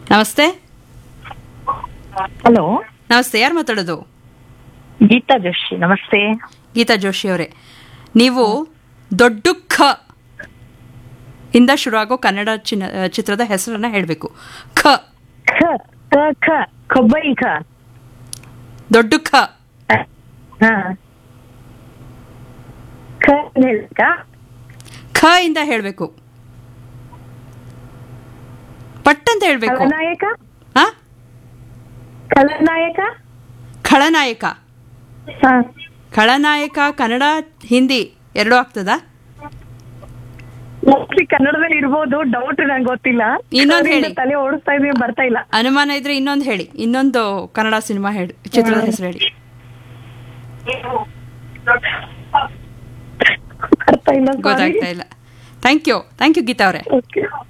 ನಮಸ್ತೆ ಹಲೋ ನಮಸ್ತೆ ಯಾರು ಮಾತಾಡೋದು ಗೀತಾ ಜೋಶಿ ನಮಸ್ತೆ ಗೀತಾ ಜೋಶಿ ಅವರೇ ನೀವು ದೊಡ್ಡ ಖ ಇಂದ ಶುರುವಾಗೋ ಕನ್ನಡ ಚಿನ್ನ ಚಿತ್ರದ ಹೆಸರನ್ನ ಹೇಳಬೇಕು ಖ ಖ ಕ ಖ ಕೊಬ್ಬರಿ ಖ ದೊಡ್ಡ ಖ ಹಾ ಖ ಹೇಳ್ಬೇಕಾ ಖ ಇಂದ ಹೇಳಬೇಕು ಪಟ್ ಅಂತ ಹೇಳಬೇಕು ಖಳನಾಯಕ ಹಾ ಖಳನಾಯಕ ಖಳನಾಯಕ ಹಾ ಖಳನಾಯಕ ಕನ್ನಡ ಹಿಂದಿ ಎರಡೂ ಆಗ್ತದಾ ಮೋಸ್ಟ್ಲಿ ಕನ್ನಡದಲ್ಲಿ ಇರ್ಬೋದು ಡೌಟ್ ನಂಗೆ ಗೊತ್ತಿಲ್ಲ ಇನ್ನೊಂದ್ ಅದರಿಂದ ಹೇಳಿ. ತಲೆ ಓಡಿಸ್ತಾ ಇದೀವಿ ಬರ್ತಾ ಇಲ್ಲ ಅನುಮಾನ ಇದ್ರೆ ಇನ್ನೊಂದು ಹೇಳಿ ಇನ್ನೊಂದು ಕನ್ನಡ ಸಿನಿಮಾ ಹೇಳಿ ಚಿತ್ರದ ಹೆಸರು ಹೇಳಿ ಬರ್ತಾ ಇಲ್ಲ ಗೊತ್ತಾಗ್ತಾ ಇಲ್ಲ thank you thank you Geetha ಅವರೇ ಓಕೆ